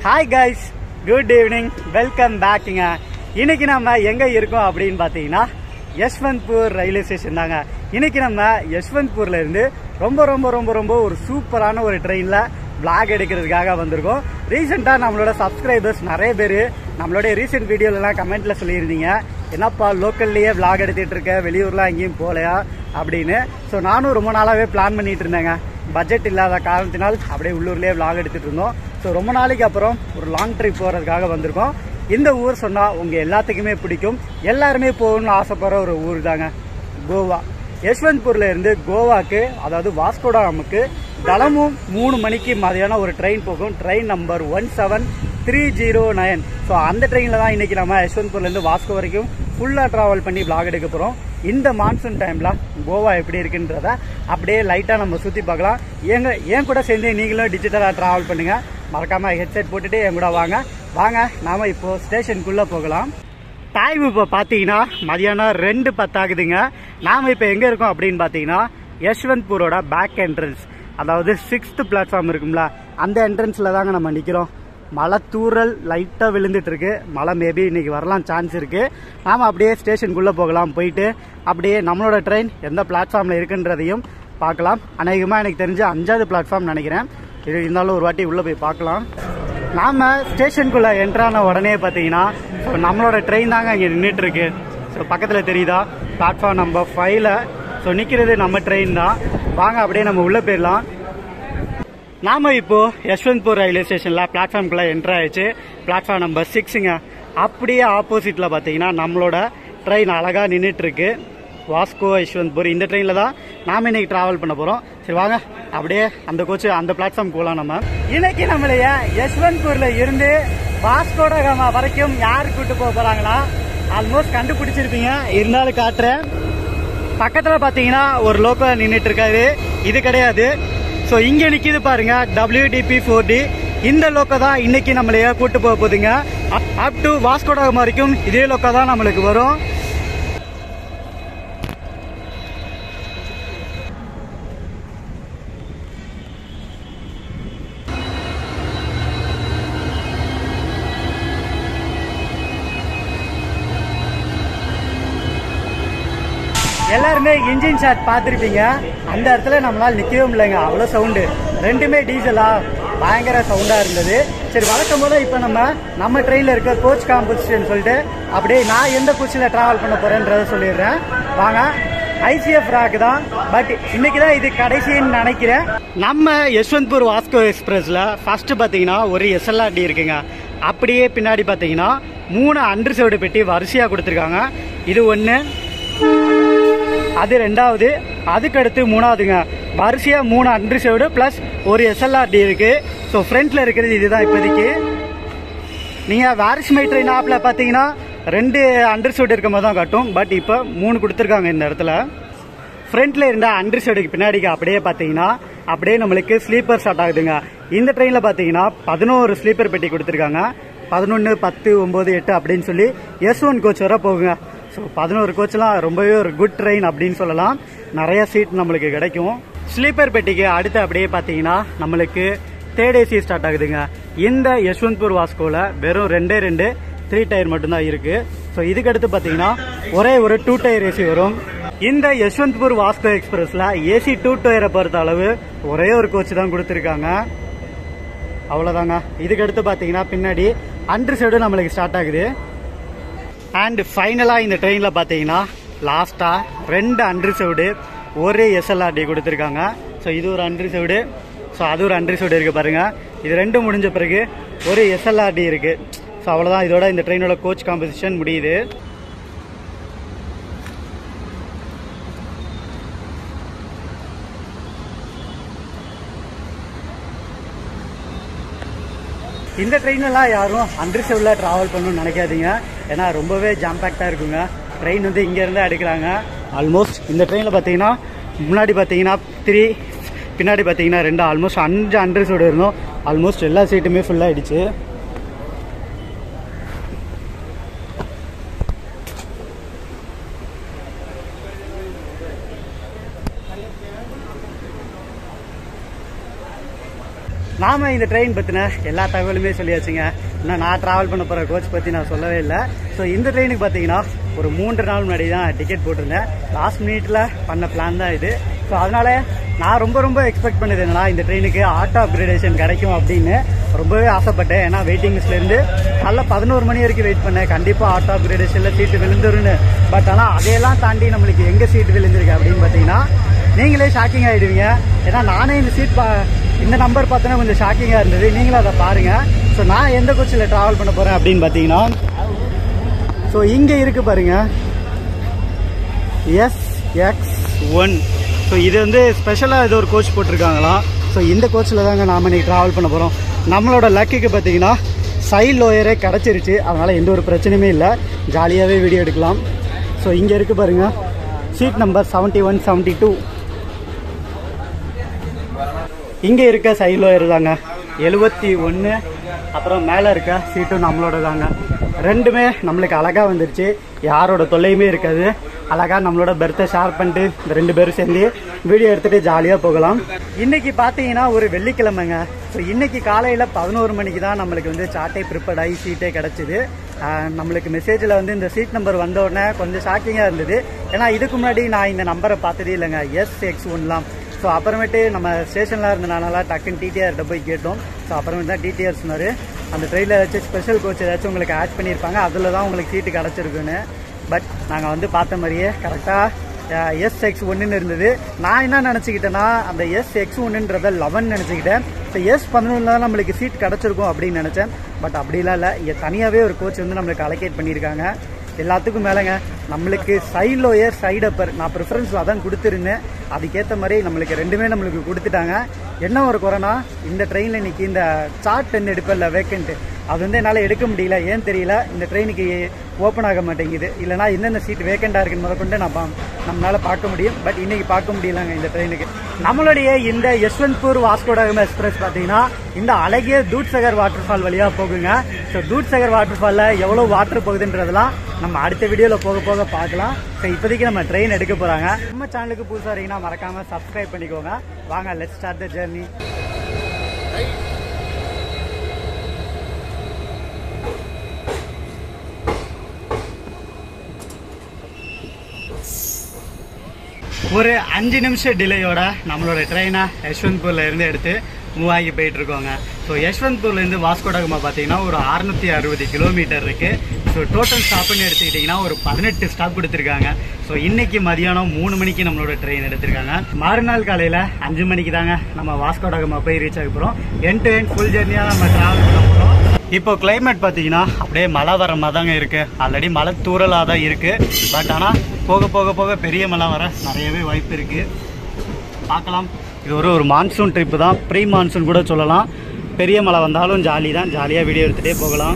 hi guys good evening welcome பேக்குங்க இன்னைக்கு நம்ம எங்க இருக்கோம் அப்படின்னு பார்த்தீங்கன்னா யஷ்வந்த்பூர் ரயில்வே ஸ்டேஷன் தாங்க இன்னைக்கு நம்ம யஷ்வந்த்பூர்ல இருந்து ரொம்ப ரொம்ப ரொம்ப ரொம்ப ஒரு சூப்பரான ஒரு ட்ரெயின்ல vlog எடுக்கிறதுக்காக வந்திருக்கோம் ரீசெண்டாக நம்மளோட சப்ஸ்கிரைபர்ஸ் நிறைய பேர் நம்மளுடைய ரீசெண்ட் வீடியோலலாம் கமெண்ட்ல சொல்லியிருந்தீங்க என்னப்பா லோக்கல்லையே vlog எடுத்துட்டு இருக்க வெளியூர்லாம் எங்கேயும் போகலையா அப்படின்னு ஸோ நானும் ரொம்ப நாளாகவே பிளான் பண்ணிட்டு இருந்தேங்க பட்ஜெட் இல்லாத காரணத்தினால் அப்படியே உள்ளூர்லேயே vlog எடுத்துட்டு இருந்தோம் ஸோ ரொம்ப நாளைக்கு அப்புறம் ஒரு லாங் ட்ரிப் போகிறதுக்காக வந்திருக்கோம் இந்த ஊர் சொன்னால் உங்கள் எல்லாத்துக்குமே பிடிக்கும் எல்லாருமே போகணும்னு ஆசைப்படுற ஒரு ஊர் தாங்க கோவா யஷ்வந்த்பூர்ல இருந்து கோவாக்கு அதாவது வாஸ்கோடாமுக்கு தினமும் மூணு மணிக்கு மதியானம் ஒரு ட்ரெயின் போகும் train number one seven three zero nine so அந்த ட்ரெயினில் தான் இன்னைக்கு நம்ம யஷ்வந்த்பூர்லேருந்து வாஸ்கோ வரைக்கும் ஃபுல்லாக ட்ராவல் பண்ணி vlog எடுக்க போகிறோம் இந்த மான்சூன் டைமில் கோவா எப்படி இருக்குன்றத அப்படியே லைட்டாக நம்ம சுற்றி பார்க்கலாம் எங்க என் கூட சேர்ந்து நீங்களும் டிஜிட்டலாக ட்ராவல் பண்ணுங்க மறக்காமல் ஹெட்செட் போட்டுட்டு என் கூட வாங்க வாங்க நாம இப்போ ஸ்டேஷனுக்குள்ளே போகலாம் டைம் இப்போ பார்த்தீங்கன்னா மதியானம் ரெண்டு பத்தாகுதுங்க நாம் இப்போ எங்கே இருக்கோம் அப்படின்னு பார்த்தீங்கன்னா யஷ்வந்த்பூரோட பேக் என்ட்ரன்ஸ் அதாவது சிக்ஸ்த் பிளாட்ஃபார்ம் இருக்கும்ல அந்த என்ட்ரன்ஸில் தாங்க நம்ம நிற்கிறோம் மழை தூறல் லைட்டாக விழுந்துட்டு இருக்கு மழை மேபி இன்னைக்கு வரலாம் சான்ஸ் இருக்கு நாம அப்படியே ஸ்டேஷனுக்குள்ளே போகலாம் போயிட்டு அப்படியே நம்மளோட ட்ரெயின் எந்த பிளாட்ஃபார்மில் இருக்குன்றதையும் பார்க்கலாம் அநேகமாக எனக்கு தெரிஞ்ச அஞ்சாவது பிளாட்ஃபார்ம் நினைக்கிறேன் இது இருந்தாலும் ஒரு வாட்டி உள்ளே போய் பார்க்கலாம் நாம ஸ்டேஷனுக்குள்ள என்ட்ரான உடனே பார்த்தீங்கன்னா ஸோ நம்மளோட ட்ரெயின் தாங்க இங்கே நின்றுட்டு இருக்கு ஸோ பக்கத்தில் தெரியுதா பிளாட்ஃபார்ம் நம்பர் ஃபைவ்ல ஸோ நிற்கிறது நம்ம ட்ரெயின் தான் வாங்க அப்படியே நம்ம உள்ளே போயிடலாம் நாம இப்போ யஷ்வந்த்பூர் ரயில்வே ஸ்டேஷன்ல பிளாட்ஃபார்ம்குள்ள என்ட்ரு ஆயிடுச்சு பிளாட்ஃபார்ம் நம்பர் சிக்ஸுங்க அப்படியே ஆப்போசிட்ல பார்த்தீங்கன்னா நம்மளோட ட்ரெயின் அழகா நின்றுட்டு இருக்கு வாஸ்கோ யஷ்வந்த்பூர் இந்த ட்ரெயினில் தான் நாம இன்னைக்கு டிராவல் பண்ண போறோம் சரி வாங்க அப்படியே அந்த கோச்சு அந்த பிளாட்ஃபார்ம் போகலாம் நம்ம இன்னைக்கு நம்மளைய யஷ்வந்த்பூர்ல இருந்து வாஸ்கோட காமா வரைக்கும் யார் கூட்டு போக போறாங்களா ஆல்மோஸ்ட் கண்டுபிடிச்சிருப்பீங்க இருந்தாலும் காட்டுறேன் பக்கத்துல பாத்தீங்கன்னா ஒரு லோக்கல் நின்றுட்டு இருக்காரு இது கிடையாது ஸோ இங்க நிக்குது பாருங்க WDP ஃபோர் டி இந்த லோக்கோ தான் இன்னைக்கு நம்மளைய கூட்டு போக போகுதுங்க அப் டு வாஸ்கோடாகம் வரைக்கும் இதே லோக்கோ தான் நம்மளுக்கு வரும் எல்லாருமே இன்ஜின் ஷாட் பார்த்துருப்பீங்க அந்த இடத்துல நம்மளால நிற்கவே முடியலங்க அவ்வளோ சவுண்டு ரெண்டுமே டீசலா பயங்கர சவுண்டா இருந்தது சரி வழக்கம் போல இப்போ நம்ம நம்ம ட்ரெயினில் இருக்க கோச் காம்படிஷன் சொல்லிட்டு அப்படியே நான் எந்த கோச்சில் டிராவல் பண்ண போறேன்றத சொல்லிடுறேன் வாங்க ஐசிஎஃப் ராக் தான் பட் இன்னைக்கு தான் இது கடைசின்னு நினைக்கிறேன் நம்ம யஷ்வந்த்பூர் வாஸ்கோ எக்ஸ்பிரஸ்ல ஃபர்ஸ்ட் பார்த்தீங்கன்னா ஒரு எஸ்எல்ஆர்டி இருக்குங்க அப்படியே பின்னாடி பார்த்தீங்கன்னா மூணு அன்று செவடு பெட்டி வரிசையாக கொடுத்துருக்காங்க இது ஒன்று அது ரெண்டாவது அதுக்கு அடுத்து மூணாவதுங்க வரிசையா மூணு அன்று செவடு பிளஸ் ஒரு எஸ்எல்ஆர்டி இருக்கு ஸோ ஃப்ரண்ட்ல இருக்கிறது இதுதான் இப்போதைக்கு நீங்க வாரிசுமை ட்ரெயின் ஆப்ல பாத்தீங்கன்னா ரெண்டு அண்டர் சைடு இருக்க மாதிரி தான் காட்டும் பட் இப்போ மூணு கொடுத்துருக்காங்க இந்த இடத்துல ஃப்ரண்ட்ல இருந்த அண்டர் சைடுக்கு பின்னாடிக்கு அப்படியே பாத்தீங்கன்னா அப்படியே நம்மளுக்கு ஸ்லீப்பர் ஸ்டார்ட் ஆகுதுங்க இந்த ட்ரெயினில் பார்த்தீங்கன்னா பதினோரு ஸ்லீப்பர் பெட்டி கொடுத்துருக்காங்க பதினொன்று பத்து ஒம்பது எட்டு அப்படின்னு சொல்லி எஸ் ஒன் கோச் வர போகுங்க ஸோ பதினோரு கோச்லாம் ரொம்பவே ஒரு குட் ட்ரெயின் அப்படின்னு சொல்லலாம் நிறைய சீட் நம்மளுக்கு கிடைக்கும் ஸ்லீப்பர் பெட்டிக்கு அடுத்து அப்படியே பார்த்தீங்கன்னா நம்மளுக்கு தேர்ட் ஏசி ஸ்டார்ட் ஆகுதுங்க இந்த யஷ்வந்த்பூர் வாஸ்கோல வெறும் ரெண்டே ரெண்டு த்ரீ டயர் மட்டும்தான் இருக்கு ஸோ இதுக்கு அடுத்து பார்த்தீங்கன்னா ஒரே ஒரு டூ டயர் ஏசி வரும் இந்த யஷ்வந்த்பூர் வாஸ்கோ எக்ஸ்பிரஸ்ல ஏசி டூ டயரை பொறுத்த அளவு ஒரே ஒரு கோச் தான் கொடுத்துருக்காங்க அவ்வளோதாங்க இதுக்கு அடுத்து பார்த்தீங்கன்னா பின்னாடி அண்டர் சைடு நம்மளுக்கு ஸ்டார்ட் ஆகுது அண்ட் ஃபைனலாக இந்த ட்ரெயினில் பார்த்தீங்கன்னா லாஸ்ட்டாக ரெண்டு அண்டர் சைடு ஒரே எஸ்எல்ஆர்டி கொடுத்துருக்காங்க ஸோ இது ஒரு அண்டர் சைடு ஸோ அது ஒரு அண்டர் சைடு இருக்குது பாருங்கள் இது ரெண்டும் முடிஞ்ச பிறகு ஒரு எஸ்எல்ஆர்டி இருக்குது ஸோ அவ்வளோதான் இதோட இந்த ட்ரெயினோட கோச் காம்பசிஷன் முடியுது இந்த ட்ரெயினெல்லாம் யாரும் அண்டர் செவ்ல ட்ராவல் பண்ணணும்னு நினைக்காதீங்க ஏன்னா ரொம்பவே ஜாம் பேக்டாக இருக்குங்க ட்ரெயின் வந்து இங்கேருந்து எடுக்கிறாங்க ஆல்மோஸ்ட் இந்த ட்ரெயினில் பார்த்தீங்கன்னா முன்னாடி பார்த்தீங்கன்னா த்ரீ பின்னாடி பார்த்தீங்கன்னா ரெண்டு ஆல்மோஸ்ட் அஞ்சு அண்டர் சைடு இருந்தோம் ஆல்மோஸ்ட் எல்லா சீட்டுமே ஃபுல்லாகிடுச்சு நாம இந்த ட்ரெயின் பற்றின எல்லா தகவலுமே சொல்லியாச்சுங்க இன்னும் நான் ட்ராவல் பண்ண போகிற கோச் பற்றி நான் சொல்லவே இல்லை ஸோ இந்த ட்ரெயினுக்கு பார்த்தீங்கன்னா ஒரு மூன்று நாள் முன்னாடி தான் டிக்கெட் போட்டிருந்தேன் லாஸ்ட் மினிட்ல பண்ண பிளான் தான் இது ஸோ அதனால நான் ரொம்ப ரொம்ப எக்ஸ்பெக்ட் பண்ணது என்னன்னா இந்த ட்ரெயினுக்கு ஆட்டோ அப்கிரேடேஷன் கிடைக்கும் அப்படின்னு ரொம்பவே ஆசைப்பட்டேன் ஏன்னா வெயிட்டிங் லிஸ்ட்ல இருந்து காலைல பதினோரு மணி வரைக்கும் வெயிட் பண்ணேன் கண்டிப்பா ஆட்டோ அப்கிரேடேஷன்ல சீட்டு விழுந்துருன்னு பட் ஆனால் அதையெல்லாம் தாண்டி நம்மளுக்கு எங்க சீட்டு விழுந்திருக்கு அப்படின்னு பார்த்தீங்கன்னா நீங்களே ஷாக்கிங் ஆயிடுவீங்க ஏன்னா நானே இந்த சீட் பா இந்த நம்பர் பார்த்தோன்னா கொஞ்சம் ஷாக்கிங்காக இருந்தது நீங்களும் அதை பாருங்க ஸோ நான் எந்த கோச்சில் ட்ராவல் பண்ண போறேன் அப்படின்னு பார்த்தீங்கன்னா ஸோ இங்கே இருக்கு பாருங்க எஸ் எக்ஸ் ஒன் ஸோ இது வந்து ஸ்பெஷலாக இது ஒரு கோச் போட்டிருக்காங்களாம் ஸோ இந்த கோச்சில் தாங்க நாம் இன்னைக்கு ட்ராவல் பண்ண போகிறோம் நம்மளோட லக்குக்கு பார்த்தீங்கன்னா சைட் லோயரே கிடச்சிருச்சு அதனால் எந்த ஒரு பிரச்சனையுமே இல்லை ஜாலியாகவே வீடியோ எடுக்கலாம் ஸோ இங்கே இருக்கு பாருங்க seat number seventy one seventy two இங்கே இருக்க சைட் லோயர் தாங்க எழுபத்தி ஒன்று அப்புறம் மேலே இருக்க சீட்டும் நம்மளோட தாங்க ரெண்டுமே நம்மளுக்கு அழகாக வந்துருச்சு யாரோட தொல்லையுமே இருக்காது அழகாக நம்மளோட பெர்த்தை ஷேர் பண்ணிட்டு இந்த ரெண்டு பேரும் சேர்ந்து வீடியோ எடுத்துகிட்டு ஜாலியாக போகலாம் இன்னைக்கு பார்த்தீங்கன்னா ஒரு வெள்ளிக்கிழமைங்க ஸோ இன்னைக்கு காலையில் பதினோரு மணிக்கு தான் நம்மளுக்கு வந்து சார்ட்டே ப்ரிப்பேர்ட் ஆகி சீட்டே கிடச்சிது நம்மளுக்கு மெசேஜில் வந்து இந்த சீட் நம்பர் வந்த உடனே கொஞ்சம் ஷாக்கிங்காக இருந்தது ஏன்னா இதுக்கு முன்னாடி நான் இந்த நம்பரை பார்த்ததே இல்லைங்க எஸ் எக்ஸ் ஒன்லாம் ஸோ அப்புறமேட்டு நம்ம ஸ்டேஷனில் இருந்தனால டக்குன்னு டிடிஆர்கிட்ட போய் கேட்டோம் ஸோ அப்புறமேட்டு தான் டிடிஆர் சொன்னார் அந்த ட்ரெயினில் ஏதாச்சும் ஸ்பெஷல் கோச் ஏதாச்சும் உங்களுக்கு ஆட் பண்ணியிருப்பாங்க அதில் தான் உங்களுக்கு சீட்டு கிடச்சிருக்குன்னு பட் நாங்கள் வந்து பார்த்த மாதிரியே கரெக்டாக எஸ் எக்ஸ் ஒன்றுன்னு இருந்தது நான் என்ன நினச்சிக்கிட்டேன்னா அந்த எஸ் எக்ஸ் ஒன்றுன்றத லெவன் நினச்சிக்கிட்டேன் ஸோ எஸ் பதினொன்றில் தான் நம்மளுக்கு சீட் கிடச்சிருக்கும் அப்படின்னு நினச்சேன் பட் அப்படிலாம் இல்லை இங்கே தனியாகவே ஒரு கோச் வந்து நம்மளுக்கு அலோகேட் பண்ணியிருக்காங்க எல்லாத்துக்கும் மேலேங்க நம்மளுக்கு சைட் லோயர் சைடு அப்பர் நான் ப்ரிஃபரன்ஸ் அதான் கொடுத்துருந்தேன் அதுக்கேற்ற மாதிரி நம்மளுக்கு ரெண்டுமே நம்மளுக்கு கொடுத்துட்டாங்க என்ன ஒரு குறைனா இந்த ட்ரெயினில் இன்னைக்கு இந்த சார்ட் டென் எடுப்பேன்ல வேக்கண்ட் அது வந்து என்னால் எடுக்க முடியல ஏன் தெரியல இந்த ட்ரெயினுக்கு ஓப்பன் ஆக மாட்டேங்குது இல்லைனா எந்தெந்த சீட் வேக்கண்டாக இருக்குன்னு முதற்கொண்டு நான் பா- நம்மளால பார்க்க முடியும் பட் இன்னைக்கு பார்க்க முடியலங்க இந்த ட்ரெயினுக்கு நம்மளுடைய இந்த யஷ்வந்த்பூர் வாஸ்கோடகம எக்ஸ்பிரஸ் பார்த்தீங்கன்னா இந்த அழகிய தூட்சகர் வாட்டர் ஃபால் வழியாக போகுங்க ஸோ தூட்சகர் வாட்டர் ஃபாலில் எவ்வளோ வாட்டர் போகுதுன்றதெல்லாம் நம்ம அடுத்த வீடியோவில் போக போக பார்க்கலாம் ஸோ இப்போதைக்கு நம்ம ட்ரெயின் எடுக்க போகிறாங்க நம்ம சேனலுக்கு புதுசாக இருக்கீங்கன்னா மறக்காமல் சப்ஸ்கிரைப் பண்ணிக்கோங்க வாங்க லெட் ஸ்டார்ட் த ஜெர்னி ஒரு அஞ்சு நிமிஷம் டிலேயோட நம்மளோட ட்ரெயினை யஷ்வந்த்பூர்ல இருந்து எடுத்து மூவ் ஆகி போயிட்டு இருக்கோங்க ஸோ யஷ்வந்த்பூர்ல இருந்து வாஸ்கோடகமா பார்த்தீங்கன்னா ஒரு அறுநூத்தி அறுபது கிலோமீட்டர் இருக்கு ஸோ டோட்டல் ஸ்டாப்னு எடுத்துக்கிட்டிங்கன்னா ஒரு பதினெட்டு ஸ்டாப் கொடுத்துருக்காங்க ஸோ இன்னைக்கு மதியானம் மூணு மணிக்கு நம்மளோட ட்ரெயின் எடுத்திருக்காங்க மறுநாள் காலையில அஞ்சு மணிக்கு தாங்க நம்ம வாஸ்கோடகமா போய் ரீச் ஆக போகிறோம் என் டு என் ஃபுல் ஜெர்னியாக நம்ம ட்ராவல் பண்ண போகிறோம் இப்போ கிளைமேட் பார்த்தீங்கன்னா அப்படியே மழை வர மாதிரி தாங்க இருக்கு ஆல்ரெடி மழை தூறலாக தான் இருக்கு பட் ஆனால் போக போக போக பெரிய மழை வர நிறையவே வாய்ப்பு இருக்கு பார்க்கலாம் இது ஒரு ஒரு மான்சூன் ட்ரிப்பு தான் ப்ரீ மான்சூன் கூட சொல்லலாம் பெரிய மழை வந்தாலும் ஜாலி தான் ஜாலியாக வீடியோ எடுத்துகிட்டே போகலாம்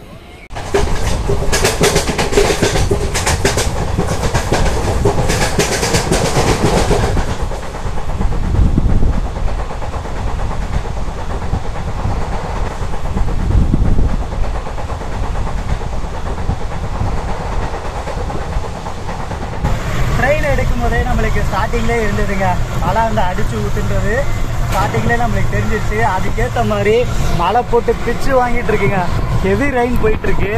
ட்ரெயின் எடுக்கும் போதே நம்மளுக்கு ஸ்டார்டிங்லேயே இருந்ததுங்க மழை வந்து அடிச்சு ஊத்துன்றது ஸ்டார்டிங்லேயே நம்மளுக்கு தெரிஞ்சிருச்சு அதுக்கேற்ற மாதிரி மழை போட்டு பிச்சு வாங்கிட்டு இருக்குங்க ஹெவி ரெயின் போயிட்டு இருக்கு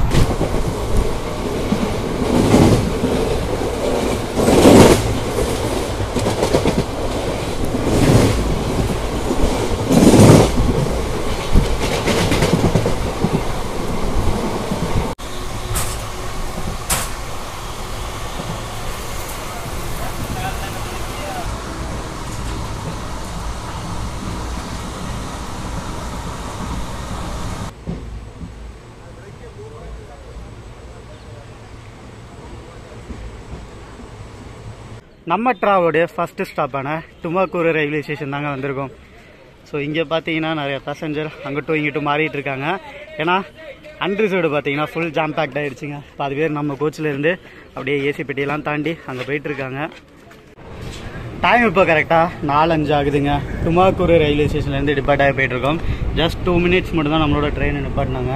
நம்ம ட்ராவலுடைய ஃபர்ஸ்ட் ஸ்டாப்பான துமாக்கூர் ரயில்வே ஸ்டேஷன் தாங்க வந்திருக்கோம் ஸோ இங்கே பார்த்தீங்கன்னா நிறைய பேசஞ்சர் அங்கிட்டும் இங்கிட்டும் மாறிட்டு இருக்காங்க ஏன்னா அன்ரிசர்வ்டு பார்த்தீங்கன்னா ஃபுல் ஜாம் பேக்ட் ஆயிடுச்சுங்க பாதி பேர் நம்ம கோச்சில் இருந்து அப்படியே ஏசி பெட்டியெல்லாம் தாண்டி அங்கே போயிட்டு இருக்காங்க டைம் இப்போ கரெக்டாக நாலஞ்சு ஆகுதுங்க துமாக்கூர் ரயில்வே ஸ்டேஷன்லேருந்து டிபார்ட் ஆகி போயிட்டு இருக்கோம் ஜஸ்ட் டூ மினிட்ஸ் மட்டும் தான் நம்மளோட ட்ரெயின் நிப்பாட்டினாங்க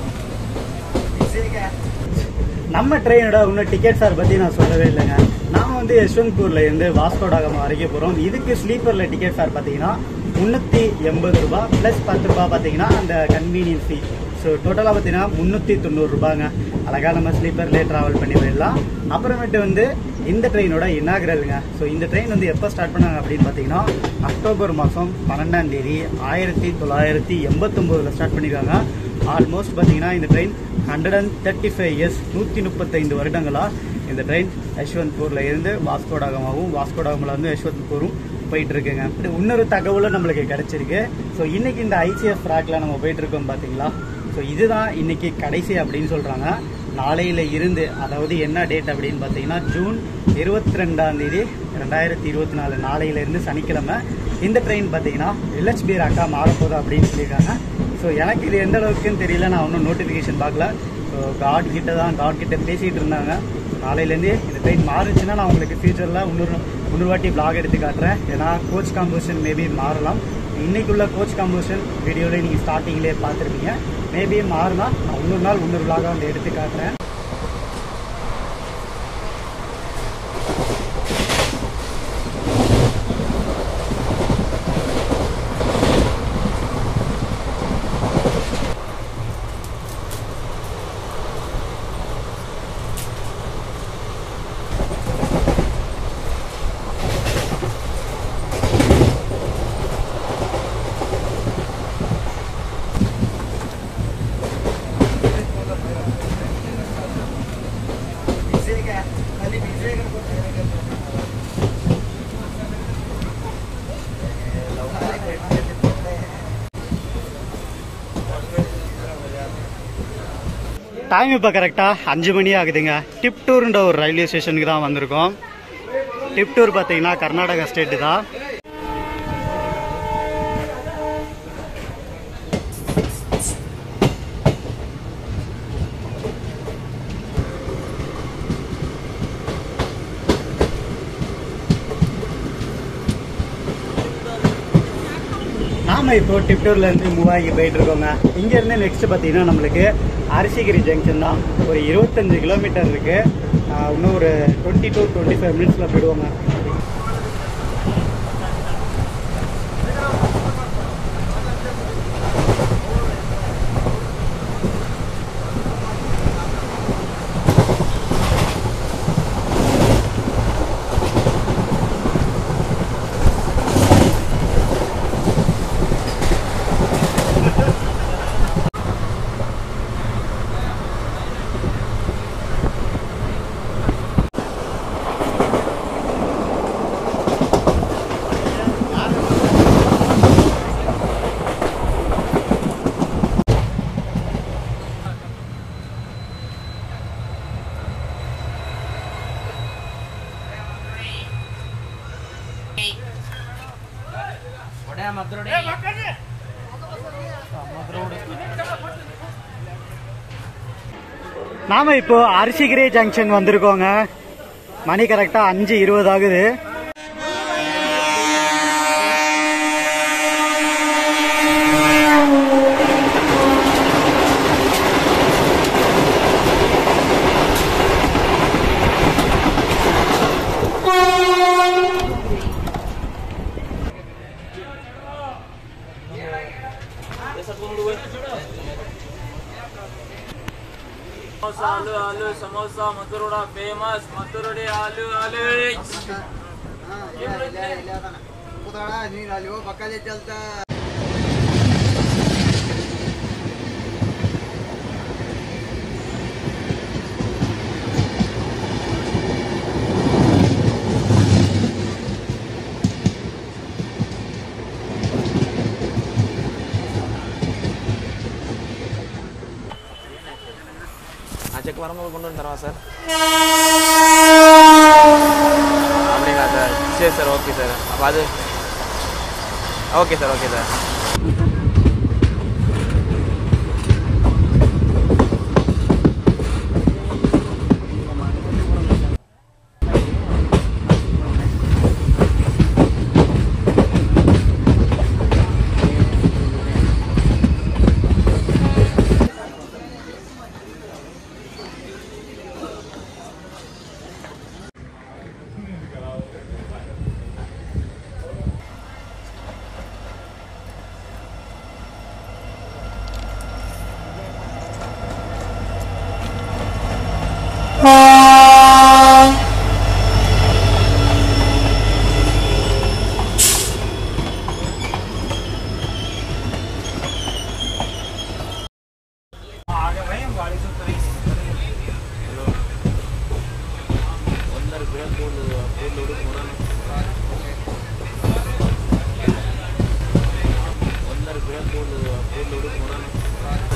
நம்ம ட்ரெயினோட இன்னும் டிக்கெட் சார் பற்றி நான் சொல்லவே இல்லைங்க நாம வந்து யஷ்வந்த்பூர்ல இருந்து வாஸ்கோடாகமா வரைக்கும் போகிறோம் இதுக்கு ஸ்லீப்பரில் டிக்கெட் ஃபேர் பார்த்தீங்கன்னா முந்நூற்றி எண்பது ரூபா ப்ளஸ் பத்து ரூபா பார்த்தீங்கன்னா அந்த கன்வீனியன்ஸ் ஃபீ ஸோ டோட்டலாக பார்த்தீங்கன்னா முந்நூற்றி தொண்ணூறுரூபாங்க அழகாக நம்ம ஸ்லீப்பர்லேயே ட்ராவல் பண்ணி போயிடலாம் அப்புறமேட்டு வந்து இந்த ட்ரெயினோட இனாகரலுங்க ஸோ இந்த ட்ரெயின் வந்து எப்போ ஸ்டார்ட் பண்ணாங்க அப்படின்னு பார்த்தீங்கன்னா அக்டோபர் மாதம் பன்னெண்டாம் தேதி ஆயிரத்தி தொள்ளாயிரத்தி எண்பத்தொம்போதில் ஸ்டார்ட் பண்ணியிருக்காங்க ஆல்மோஸ்ட் பார்த்தீங்கன்னா இந்த train hundred and thirty five years நூற்றி முப்பத்தைந்து வருடங்களாக இந்த ட்ரெயின் யஷ்வந்த்பூரில் இருந்து வாஸ்கோடாகமாகவும் வாஸ்கோடாகமில் வந்து யஷ்வந்த்பூரும் போயிட்டு இருக்குங்க இப்படி இன்னொரு தகவலும் நம்மளுக்கு கிடைச்சிருக்கு ஸோ இன்னைக்கு இந்த ஐசிஎஃப் ட்ராக்ல நம்ம போயிட்டு இருக்கோம் பார்த்தீங்களா ஸோ இதுதான் இன்னைக்கு கடைசி அப்படின்னு சொல்றாங்க நாளையில இருந்து அதாவது என்ன டேட் அப்படின்னு பார்த்தீங்கன்னா ஜூன் இருபத்தி ரெண்டாம் தேதி ரெண்டாயிரத்தி இருபத்தி நாலு நாளையில இருந்து சனிக்கிழமை இந்த ட்ரெயின் பார்த்தீங்கன்னா எல்ஹெச்பி ராக்கா மாறப்போகுது அப்படின்னு சொல்லியிருக்காங்க ஸோ எனக்கு இது எந்த அளவுக்குன்னு தெரியல நான் ஒன்றும் நோட்டிஃபிகேஷன் பார்க்கல ஸோ காட் கிட்ட தான் காட் கிட்ட பேசிகிட்டு இருந்தாங்க நாளையிலேருந்து இந்த ட்ரெயின் மாறுச்சுன்னா நான் உங்களுக்கு ஃபியூச்சரில் இன்னொரு இன்னொரு வாட்டி vlog எடுத்து காட்டுறேன் ஏன்னா கோச் காம்போசிஷன் மேபி மாறலாம் இன்னைக்குள்ள கோச் காம்போசிஷன் வீடியோவில் நீங்கள் ஸ்டார்டிங்லேயே பார்த்துருப்பீங்க மேபி மாறினா நான் இன்னொரு நாள் இன்னொரு vlog-ஆ வந்து எடுத்து காட்டுறேன் டைம் இப்போ கரெக்டாக அஞ்சு மணி ஆகுதுங்க டிப்டூர்ன்ற ஒரு ரயில்வே ஸ்டேஷனுக்கு தான் வந்திருக்கோம் டிப்டூர் பார்த்தீங்கன்னா கர்நாடகா ஸ்டேட்டு தான் நாம இப்போ டிப்டூர்ல இருந்து மூவ் ஆகி போயிட்டு இருக்கோங்க இங்க இருந்து நெக்ஸ்ட் பாத்தீங்கன்னா நம்மளுக்கு அரிசிகிரி ஜங்ஷன் தான் ஒரு இருபத்தஞ்சு கிலோமீட்டர் இருக்கு ஆஹ் இன்னும் ஒரு டுவெண்ட்டி டு டுவெண்ட்டி ஃபைவ் மினிட்ஸ்ல போயிடுவோங்க நாம இப்போ அரிசிகிரி ஜங்ஷன் வந்திருக்கோங்க மணி கரெக்டா அஞ்சு இருபது ஆகுது समोसा आलू आलू समोसा मथुरोडा फेमस मथुरोडे आलू आलू ನೀರು ಅಲ್ಲಿ ಹೋಗಿ ಪಕ್ಕದಲ್ಲಿ ಚಲ್ತಾ ஆ செக் வரும்போது கொண்டு வந்து தரவா சார் அப்படிங்களா சார் சரி சார் ஓகே சார் அப்போ அது ஓகே சார் ஓகே சார்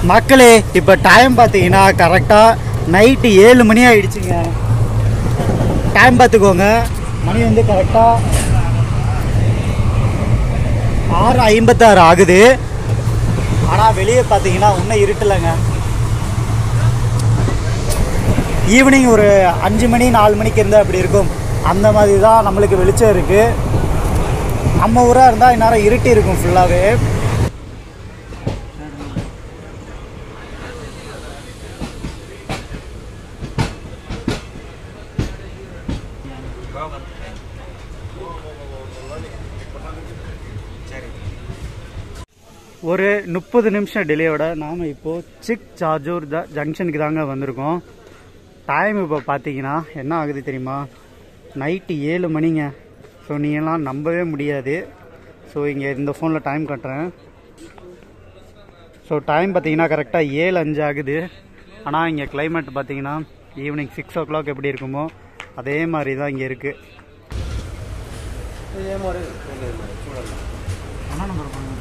மக்களே இப்போ டைம் பார்த்தீங்கன்னா கரெக்டாக நைட்டு ஏழு மணி ஆயிடுச்சுங்க டைம் பார்த்துக்கோங்க மணி வந்து கரெக்டாக ஆறு ஐம்பத்தாறு ஆகுது ஆனால் வெளியே பார்த்தீங்கன்னா இன்னும் இருட்டலைங்க ஈவினிங் ஒரு அஞ்சு மணி நாலு மணிக்கு இருந்தால் அப்படி இருக்கும் அந்த மாதிரி தான் நம்மளுக்கு வெளிச்சம் இருக்குது நம்ம ஊராக இருந்தால் இந்நேரம் இருட்டி இருக்கும் ஃபுல்லாகவே ஒரு முப்பது நிமிஷம் டிலேயோட நாம் இப்போது சிக் சார்ஜூர் த ஜங்ஷனுக்கு தாங்க வந்திருக்கோம் டைம் இப்போ பார்த்தீங்கன்னா என்ன ஆகுது தெரியுமா நைட்டு ஏழு மணிங்க ஸோ நீங்களாம் நம்பவே முடியாது ஸோ இங்கே இந்த ஃபோனில் டைம் கட்டுறேன் ஸோ டைம் பார்த்தீங்கன்னா கரெக்டாக ஏழு அஞ்சு ஆகுது ஆனால் இங்கே கிளைமேட் பார்த்தீங்கன்னா ஈவினிங் சிக்ஸ் ஓ கிளாக் எப்படி இருக்குமோ அதே மாதிரி தான் இங்கே இருக்குது என்ன நம்பர் பண்ணுங்க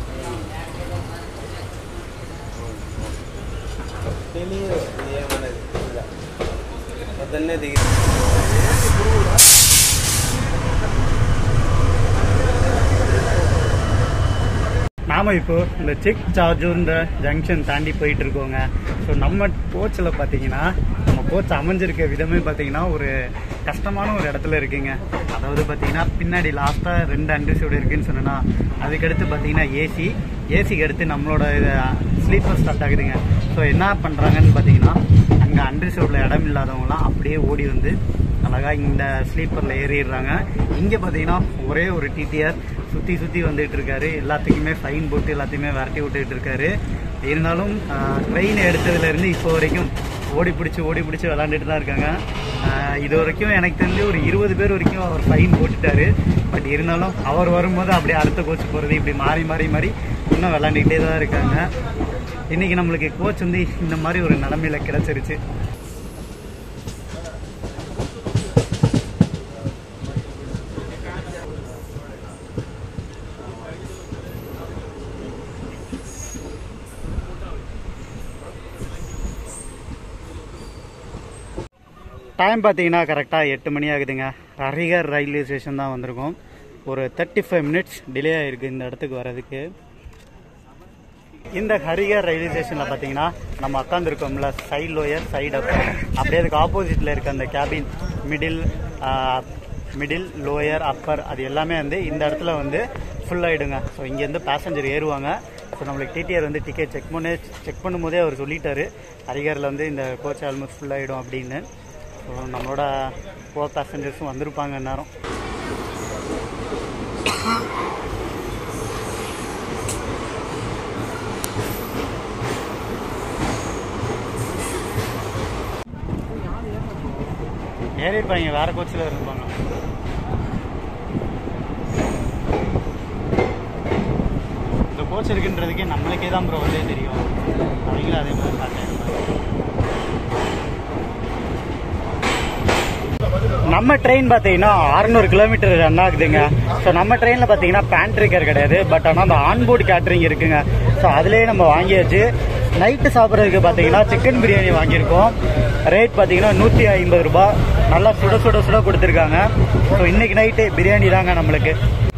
పొద్దున్నే దిగి நாம இப்போ இந்த செக் சார்ஜுன்ற ஜங்ஷன் தாண்டி போயிட்டு இருக்கோங்க ஸோ நம்ம கோச்சில் பார்த்தீங்கன்னா நம்ம கோச் அமைஞ்சிருக்க விதமே பார்த்தீங்கன்னா ஒரு கஷ்டமான ஒரு இடத்துல இருக்குங்க அதாவது பார்த்தீங்கன்னா பின்னாடி லாஸ்ட்டாக ரெண்டு அண்டர்சூடு இருக்குன்னு சொன்னேன்னா அதுக்கடுத்து பார்த்தீங்கன்னா ஏசி ஏசிக்கு அடுத்து நம்மளோட ஸ்லீப்பர் ஸ்டார்ட் ஆகுதுங்க ஸோ என்ன பண்ணுறாங்கன்னு பார்த்தீங்கன்னா அங்கே அண்டர்சூடில் இடம் இல்லாதவங்களாம் அப்படியே ஓடி வந்து அழகா இந்த ஸ்லீப்பரில் ஏறிடுறாங்க இங்கே பார்த்தீங்கன்னா ஒரே ஒரு டிடிஆர் சுற்றி சுற்றி வந்துட்டு இருக்காரு எல்லாத்துக்குமே ஃபைன் போட்டு எல்லாத்தையுமே விரட்டி விட்டுட்டு இருக்காரு இருந்தாலும் ட்ரெயின் எடுத்ததுலேருந்து இப்போ வரைக்கும் ஓடி பிடிச்சி ஓடி பிடிச்சி விளாண்டுட்டு தான் இருக்காங்க ஆஹ் இது வரைக்கும் எனக்கு தெரிஞ்சு ஒரு இருபது பேர் வரைக்கும் அவர் ஃபைன் போட்டுட்டாரு பட் இருந்தாலும் அவர் வரும்போது அப்படியே அடுத்த கோச் போகிறது இப்படி மாறி மாறி மாறி இன்னும் விளாண்டுக்கிட்டே தான் இருக்காங்க இன்னைக்கு நம்மளுக்கு கோச் வந்து இந்த மாதிரி ஒரு நிலமையில கிடைச்சிருச்சு டைம் பார்த்தீங்கன்னா கரெக்டாக எட்டு மணி ஆகுதுங்க ஹரிகர் ரயில்வே ஸ்டேஷன் தான் வந்திருக்கோம் ஒரு தேர்ட்டி ஃபைவ் மினிட்ஸ் டிலே ஆயிருக்கு இந்த இடத்துக்கு வர்றதுக்கு இந்த ஹரிகர் ரயில்வே ஸ்டேஷனில் பார்த்தீங்கன்னா நம்ம உட்காந்துருக்கோம்ல சைட் லோயர் சைடு அப் அப்படியே அதுக்கு ஆப்போசிட்டில் இருக்க அந்த cabin middle middle lower upper அது எல்லாமே வந்து இந்த இடத்துல வந்து ஃபுல் ஆகிடுங்க ஸோ இங்கேருந்து பேசஞ்சர் ஏறுவாங்க ஸோ நம்மளுக்கு டிடிஆர் வந்து டிக்கெட் செக் பண்ணி செக் பண்ணும்போதே அவர் சொல்லிட்டாரு ஹரிகரில் வந்து இந்த கோச் ஆல்மோஸ்ட் ஃபுல் ஆகிடும் அப்படின்னு ஸோ நம்மளோட கோ பேசஞ்சர்ஸும் வந்திருப்பாங்க நேரம் ஏறி இருப்பாங்க வேற கோச்சில் இருப்பாங்க இந்த கோச் இருக்குன்றதுக்கே நம்மளுக்கே தான் ப்ரோ வந்து தெரியும் அவங்களும் அதே மாதிரி ஸ்டார்ட் நம்ம ட்ரெயின் பார்த்தீங்கன்னா அறநூறு கிலோமீட்டர் ரன் ஆகுதுங்க ஸோ நம்ம ட்ரெயினில் பார்த்தீங்கன்னா பேண்ட்ரிக்கர் கிடையாது பட் ஆனால் அந்த ஆன்போர்டு கேட்டரிங் இருக்குங்க ஸோ அதுலேயே நம்ம வாங்கியாச்சு நைட்டு சாப்பிட்றதுக்கு பார்த்தீங்கன்னா சிக்கன் பிரியாணி வாங்கியிருக்கோம் ரேட் பார்த்தீங்கன்னா நூற்றி ஐம்பது ரூபாய் நல்லா சுட சுட சுட கொடுத்துருக்காங்க ஸோ இன்னைக்கு நைட்டு பிரியாணி தாங்க நம்மளுக்கு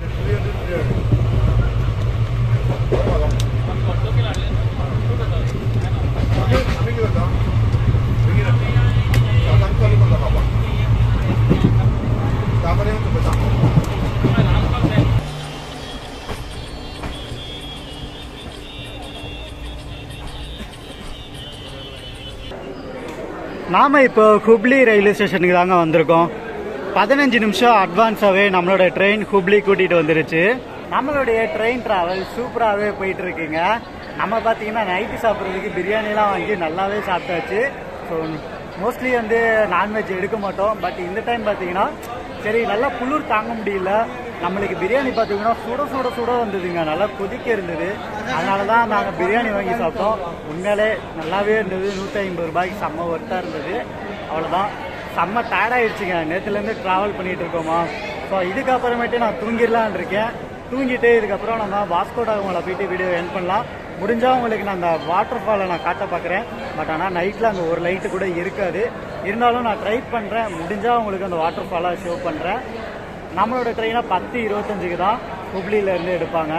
நாம இப்போ ஹுப்ளி ரயில்வே ஸ்டேஷனுக்கு தாங்க வந்திருக்கோம் பதினஞ்சு நிமிஷம் அட்வான்ஸாகவே நம்மளோட ட்ரெயின் ஹுப்ளி கூட்டிகிட்டு வந்துருச்சு நம்மளுடைய ட்ரெயின் டிராவல் சூப்பராகவே போயிட்டு இருக்குங்க நம்ம பார்த்தீங்கன்னா நைட்டு சாப்பிட்றதுக்கு பிரியாணிலாம் வாங்கி நல்லாவே சாப்பிட்டாச்சு ஸோ மோஸ்ட்லி வந்து நான்வெஜ் எடுக்க மாட்டோம் பட் இந்த டைம் பார்த்தீங்கன்னா சரி நல்லா குளிர் தாங்க முடியல நம்மளுக்கு பிரியாணி பார்த்தீங்கன்னா சுட சுட சுட வந்ததுங்க நல்லா கொதிக்க இருந்தது அதனால தான் நாங்கள் பிரியாணி வாங்கி சாப்பிட்டோம் உண்மையிலே நல்லாவே இருந்தது நூற்றி ஐம்பது ரூபாய்க்கு செம்ம ஒர்த்தாக இருந்தது அவ்வளோதான் செம்ம டயர்டாயிடுச்சுங்க நேற்றுலேருந்து ட்ராவல் பண்ணிட்டு இருக்கோமா ஸோ இதுக்கப்புறமேட்டு நான் தூங்கிடலான் இருக்கேன் தூங்கிட்டு இதுக்கப்புறம் நம்ம வாஸ்கோடாகமலை போயிட்டு வீடியோ என் பண்ணலாம் முடிஞ்சால் உங்களுக்கு நான் அந்த வாட்டர் ஃபாலை நான் காட்ட பார்க்குறேன் பட் ஆனால் நைட்டில் அந்த ஒரு லைட்டு கூட இருக்காது இருந்தாலும் நான் ட்ரை பண்ணுறேன் முடிஞ்சால் உங்களுக்கு அந்த வாட்டர் ஃபாலை ஷோ பண்ணுறேன் நம்மளோட ட்ரெயினை பத்து இருபத்தஞ்சுக்கு தான் ஹுப்ளியிலேருந்து எடுப்பாங்க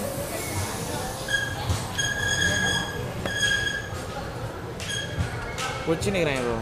கொச்சி நிற்கிறேன் ப்ரோ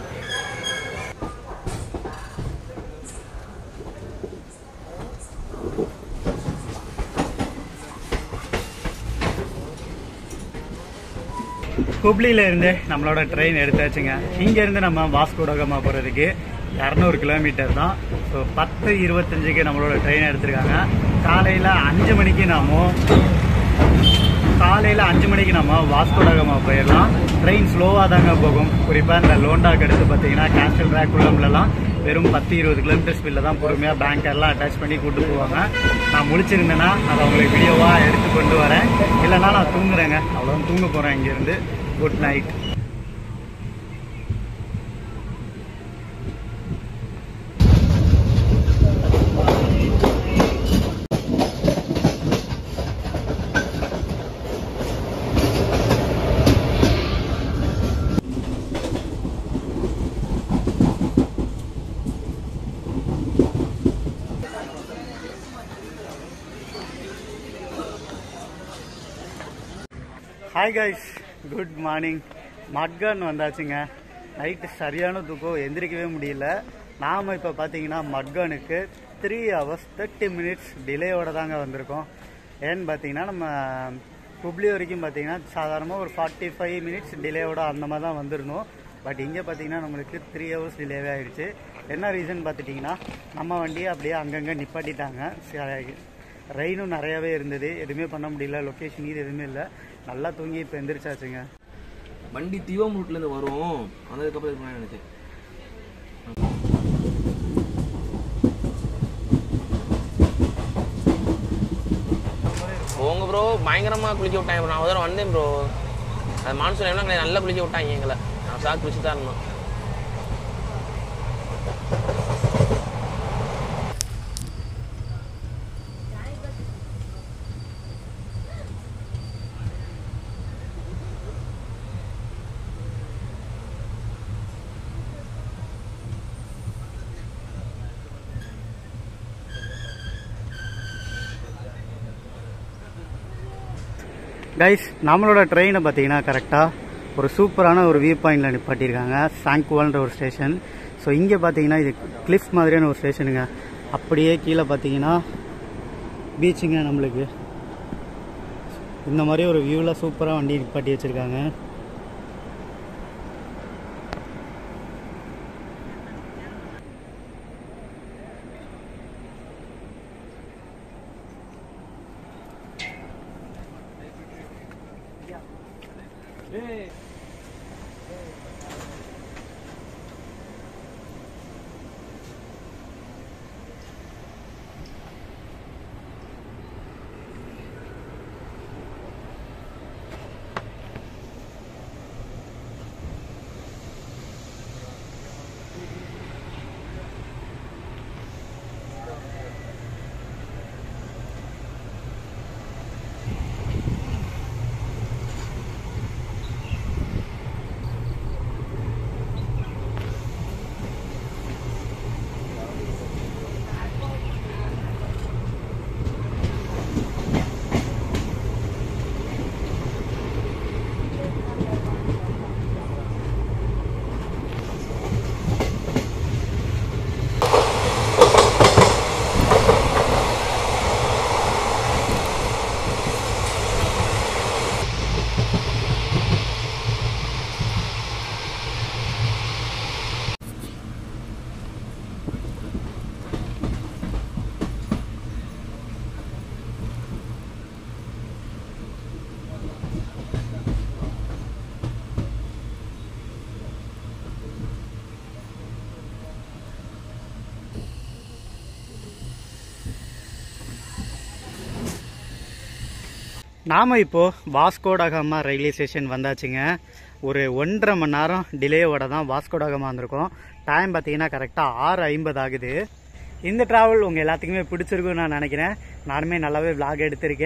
ஹுப்ளியில இருந்து நம்மளோட ட்ரெயின் எடுத்தாச்சுங்க இங்க இருந்து நம்ம வாஸ்கோடகமா போறதுக்கு இரநூறு கிலோமீட்டர் தான் ஸோ பத்து இருபத்தஞ்சுக்கு நம்மளோட ட்ரெயின் எடுத்திருக்காங்க காலையில அஞ்சு மணிக்கு நாம காலையில அஞ்சு மணிக்கு நம்ம வாஸ்கோடகமா போயிடலாம் ட்ரெயின் ஸ்லோவாக தாங்க போகும் குறிப்பாக இந்த லோண்டாக்கு எடுத்து பார்த்தீங்கன்னா கேஸ்டல் ட்ராக் உள்ளம்லலாம் வெறும் பத்து இருபது கிலோமீட்டர் ஸ்பீடில் தான் பொறுமையாக பேங்கர்லாம் அட்டாச் பண்ணி கூட்டு போவாங்க நான் முழிச்சிருந்தேன்னா அதை உங்களுக்கு வீடியோவாக எடுத்து கொண்டு வரேன் இல்லைன்னா நான் தூங்குறேங்க அவ்வளோ தூங்க போகிறேன் இங்கேருந்து good night hi guys good morning Madgaon வந்தாச்சுங்க நைட்டு சரியான தூக்கம் எந்திரிக்கவே முடியல நாம் இப்போ பார்த்தீங்கன்னா மட்கானுக்கு த்ரீ ஹவர்ஸ் தேர்ட்டி மினிட்ஸ் டிலேயோட தாங்க வந்திருக்கோம் ஏன்னு பார்த்தீங்கன்னா நம்ம ஹுப்ளி வரைக்கும் பார்த்தீங்கன்னா சாதாரணமாக ஒரு ஃபார்ட்டி ஃபைவ் மினிட்ஸ் டிலேயோட அந்த மாதிரி தான் வந்திருந்தோம் பட் இங்கே பார்த்தீங்கன்னா நம்மளுக்கு த்ரீ ஹவர்ஸ் டிலேவே ஆயிடுச்சு என்ன ரீசன் பார்த்துட்டிங்கன்னா நம்ம வண்டியை அப்படியே அங்கங்கே நிப்பாட்டிட்டாங்க சரி, ரெயினும் நிறையாவே இருந்தது எதுவுமே பண்ண முடியல லொக்கேஷன் இது எதுவுமே இல்லை நல்லா தூங்கி இப்போ எந்திரிச்சாச்சுங்க வண்டி தீவம் ரூட்லேருந்து வரும் வந்ததுக்கப்புறம் இது பண்ண நினைச்சேன் போங்க ப்ரோ பயங்கரமாக குளிக்க விட்டாங்க ப்ரோ நான் ஒரு தடவை வந்தேன் ப்ரோ அது மான்சூன் எல்லாம் நல்லா குளிக்க விட்டாங்க எங்களை நான் சார் குளிச்சு தான் இருந்தோம் கைஸ் நம்மளோட ட்ரெயினை பார்த்தீங்கன்னா கரெக்டாக ஒரு சூப்பரான ஒரு வியூ பாயிண்டில் நிப்பாட்டியிருக்காங்க சாங்குவால்ன்ற ஒரு ஸ்டேஷன் ஸோ இங்கே பார்த்தீங்கன்னா இது கிளிஃப் மாதிரியான ஒரு ஸ்டேஷனுங்க அப்படியே கீழே பார்த்தீங்கன்னா பீச்சுங்க நம்மளுக்கு இந்த மாதிரி ஒரு வியூவில் சூப்பராக வண்டி நிப்பாட்டி வச்சுருக்காங்க நாம் இப்போது வாஸ்கோடகமா ரயில்வே ஸ்டேஷன் வந்தாச்சுங்க ஒரு ஒன்றரை மணி நேரம் டிலேவோட தான் வாஸ்கோடகமா வந்திருக்கோம் டைம் பார்த்தீங்கன்னா கரெக்டாக ஆறு ஐம்பது ஆகுது இந்த ட்ராவல் உங்கள் எல்லாத்துக்குமே பிடிச்சிருக்கும்னு நான் நினைக்கிறேன் நானுமே நல்லாவே vlog எடுத்திருக்கேன்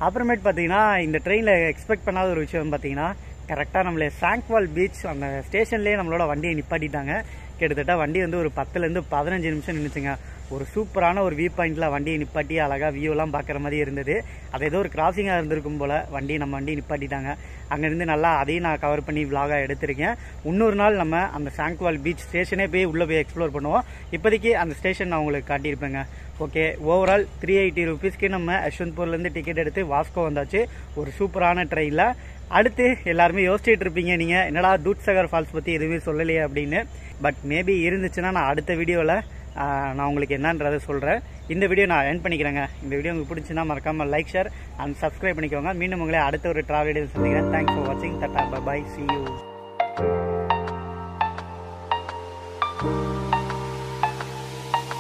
அப்புறமேட்டு பார்த்தீங்கன்னா இந்த ட்ரெயினில் எக்ஸ்பெக்ட் பண்ணாத ஒரு விஷயம் பார்த்தீங்கன்னா கரெக்டாக நம்மளை சாங்க்வால் பீச் அந்த ஸ்டேஷன்லேயே நம்மளோட வண்டியை நிப்பாட்டிட்டாங்க கிட்டத்தட்ட வண்டி வந்து ஒரு பத்துலேருந்து பதினஞ்சு நிமிஷம் நின்றுச்சுங்க ஒரு சூப்பரான ஒரு வியூ பாயிண்ட்ல வண்டியை நிப்பாட்டி அழகாக வியூலாம் பார்க்குற மாதிரி இருந்தது அது ஏதோ ஒரு கிராசிங்காக இருந்திருக்கும் போல் வண்டி நம்ம வண்டி நிப்பாட்டிட்டாங்க அங்கேருந்து நல்லா அதையும் நான் கவர் பண்ணி விலாகாக எடுத்திருக்கேன் இன்னொரு நாள் நம்ம அந்த சாங்க்வால் பீச் ஸ்டேஷனே போய் உள்ளே போய் எக்ஸ்ப்ளோர் பண்ணுவோம் இப்போதைக்கு அந்த ஸ்டேஷன் நான் உங்களுக்கு காட்டியிருப்பேங்க ஓகே ஓவரால் த்ரீ எயிட்டி ருபீஸ்க்கு நம்ம யஷ்வந்த்பூர்லேருந்து டிக்கெட் எடுத்து வாஸ்கோ வந்தாச்சு ஒரு சூப்பரான ட்ரெயினில் அடுத்து எல்லாருமே யோசிச்சுட்டு இருப்பீங்க நீங்கள் என்னடா தூத் சகர் ஃபால்ஸ் பற்றி எதுவுமே சொல்லலையே அப்படின்னு பட் மேபி இருந்துச்சுன்னா நான் அடுத்த வீடியோவில் நான் உங்களுக்கு என்னன்றதை சொல்கிறேன் இந்த வீடியோ நான் என் பண்ணிக்கிறேங்க இந்த வீடியோ உங்களுக்கு பிடிச்சுன்னா மறக்காமல் லைக் ஷேர் அண்ட் சப்ஸ்கிரைப் பண்ணிக்கோங்க மீண்டும் உங்களை அடுத்த ஒரு ட்ராவல் வீடியோ சந்திக்கிறேன் தேங்க்ஸ் ஃபார் வாட்சிங் தட்டா பை சி யூ